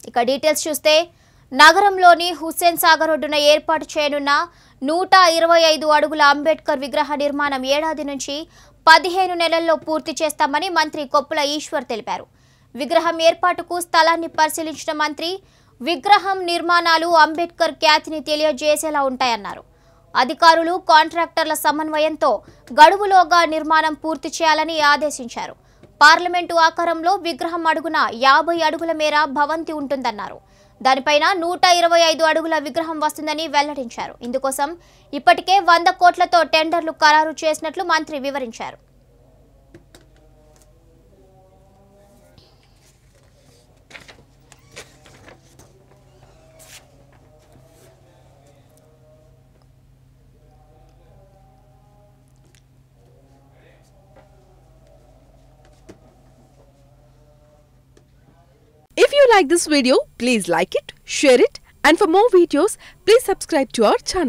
ఇక డీటెయిల్స్ చూస్తే నగరంలోని హుస్సేన్ సాగర్ ఒడ్డున ఏర్పాటు చేయనున్న నూట ఇరవై ఐదు అడుగుల అంబేద్కర్ విగ్రహ నిర్మాణం ఏడాది నుంచి పదిహేను నెలల్లో పూర్తి చేస్తామని మంత్రి కొప్పుల ఈశ్వర్ తెలిపారు విగ్రహం ఏర్పాటుకు స్థలాన్ని పరిశీలించిన మంత్రి విగ్రహం నిర్మాణాలు అంబేద్కర్ ఖ్యాతిని తెలియజేసేలా ఉంటాయన్నారు అధికారులు కాంట్రాక్టర్ల సమన్వయంతో గడువులోగా నిర్మాణం పూర్తి చేయాలని ఆదేశించారు పార్లమెంటు ఆకారంలో విగ్రహం అడుగున యాభై అడుగుల మేర భవంతి ఉంటుందన్నారు దానిపైన నూట ఇరవై ఐదు అడుగుల విగ్రహం వస్తుందని వెల్లడించారు ఇందుకోసం ఇప్పటికే వంద కోట్లతో టెండర్లు ఖరారు చేసినట్లు మంత్రి వివరించారు If you like this video, please like it, share it, and for more videos, please subscribe to our channel.